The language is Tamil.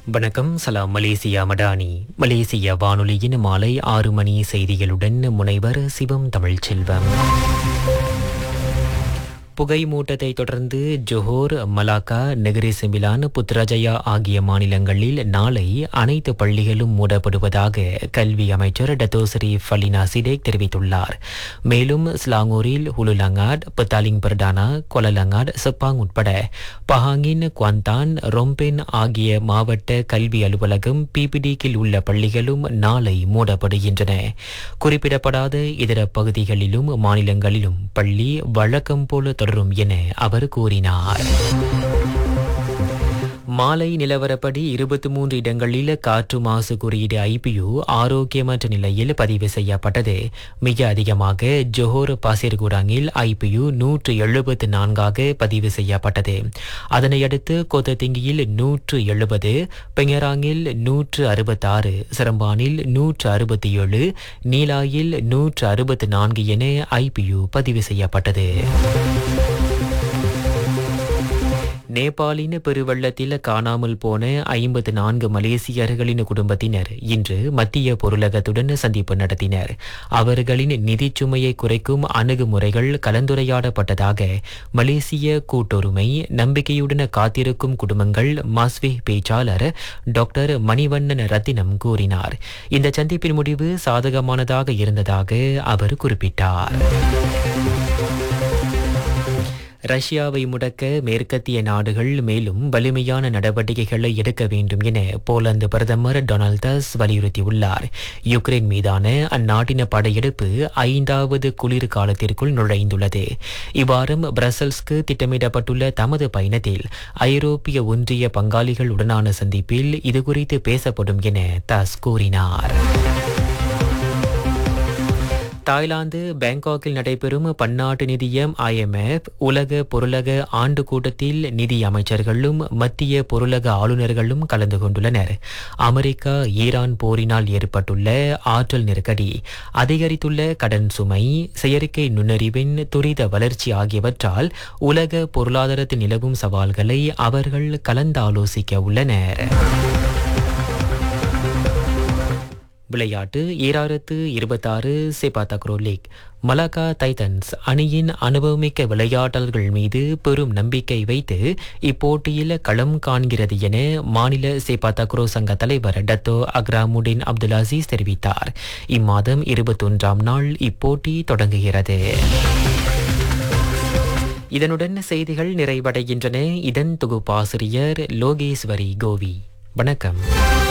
வணக்கம் சலாம் மலேசியா மடானி மலேசிய வானொலியின் மாலை ஆறு மணி செய்திகளுடன் முனைவர் சிவம் தமிழ்ச்செல்வம் புகை மூட்டத்தை தொடர்ந்து Johor Malacca Negeri Sembilan Putrajaya ஆகிய மாநிலங்களில் நாளை அனைத்து பள்ளிகளும் மூடப்படுவதாக கல்வி அமைச்சர் டத்தோசரி ஃபலினா சிடேக் தெரிவித்துள்ளார் மேலும் ஸ்லாங்கூரில் ஹுலுலங்காட் பத்தாலிங் பர்டானா கொலலங்காட் செப்பாங் உட்பட பஹாங்கின் குவாந்தான் ரொம்பென் ஆகிய மாவட்ட கல்வி அலுவலகம் பிபிடிக்கில் உள்ள பள்ளிகளும் நாளை மூடப்படுகின்றன குறிப்பிடப்படாத இதர பகுதிகளிலும் மாநிலங்களிலும் பள்ளி வழக்கம் போல தொடரும் என அவர் கூறினார் மாலை நிலவரப்படி இருபத்தி மூன்று இடங்களில் காற்று மாசு குறியீடு ஐபியு ஆரோக்கியமற்ற நிலையில் பதிவு செய்யப்பட்டது மிக அதிகமாக ஜொஹோர் பாசிர்குடாங்கில் ஐபியு நூற்று எழுபத்து நான்காக பதிவு செய்யப்பட்டது அதனையடுத்து கொத்ததிங்கியில் நூற்று எழுபது பெங்கராங்கில் நூற்று அறுபத்தாறு சிரம்பானில் நூற்று அறுபத்தி ஏழு நீலாயில் நூற்று அறுபத்து நான்கு என ஐபியு பதிவு செய்யப்பட்டது நேபாளின் பெருவெள்ளத்தில் காணாமல் போன ஐம்பத்து நான்கு மலேசியர்களின் குடும்பத்தினர் இன்று மத்திய பொருளகத்துடன் சந்திப்பு நடத்தினர் அவர்களின் நிதிச் சுமையை குறைக்கும் அணுகுமுறைகள் கலந்துரையாடப்பட்டதாக மலேசிய கூட்டுரிமை நம்பிக்கையுடன் காத்திருக்கும் குடும்பங்கள் மாஸ்வி பேச்சாளர் டாக்டர் மணிவண்ணன் ரத்தினம் கூறினார் இந்த சந்திப்பின் முடிவு சாதகமானதாக இருந்ததாக அவர் குறிப்பிட்டார் ரஷ்யாவை முடக்க மேற்கத்திய நாடுகள் மேலும் வலிமையான நடவடிக்கைகளை எடுக்க வேண்டும் என போலந்து பிரதமர் டொனால்ட் டஸ் வலியுறுத்தியுள்ளார் யுக்ரைன் மீதான அந்நாட்டின படையெடுப்பு ஐந்தாவது குளிர் காலத்திற்குள் நுழைந்துள்ளது இவ்வாரம் பிரசல்ஸ்க்கு திட்டமிடப்பட்டுள்ள தமது பயணத்தில் ஐரோப்பிய ஒன்றிய பங்காளிகளுடனான சந்திப்பில் இதுகுறித்து பேசப்படும் என டஸ் கூறினார் தாய்லாந்து பேங்காக்கில் நடைபெறும் பன்னாட்டு நிதியம் ஐஎம்எஃப் உலக பொருளக ஆண்டு கூட்டத்தில் நிதி அமைச்சர்களும் மத்திய பொருளக ஆளுநர்களும் கலந்து கொண்டுள்ளனர் அமெரிக்கா ஈரான் போரினால் ஏற்பட்டுள்ள ஆற்றல் நெருக்கடி அதிகரித்துள்ள கடன் சுமை செயற்கை நுண்ணறிவின் துரித வளர்ச்சி ஆகியவற்றால் உலக பொருளாதாரத்தில் நிலவும் சவால்களை அவர்கள் கலந்தாலோசிக்க உள்ளனர் விளையாட்டு ஈராயிரத்து இருபத்தாறு sepak takraw league Malacca Titans அணியின் அனுபவமிக்க விளையாட்டல்கள் மீது பெரும் நம்பிக்கை வைத்து இப்போட்டியில் களம் காண்கிறது என மாநில செபா தக்ரோ சங்க தலைவர் டத்தோ அக்ராமுடின் அப்துல் அசீஸ் தெரிவித்தார் இம்மாதம் இருபத்தொன்றாம் நாள் இப்போட்டி தொடங்குகிறது இதனுடன் செய்திகள் நிறைவடைகின்றன இதன் தொகுப்பாசிரியர் லோகேஸ்வரி கோவி வணக்கம்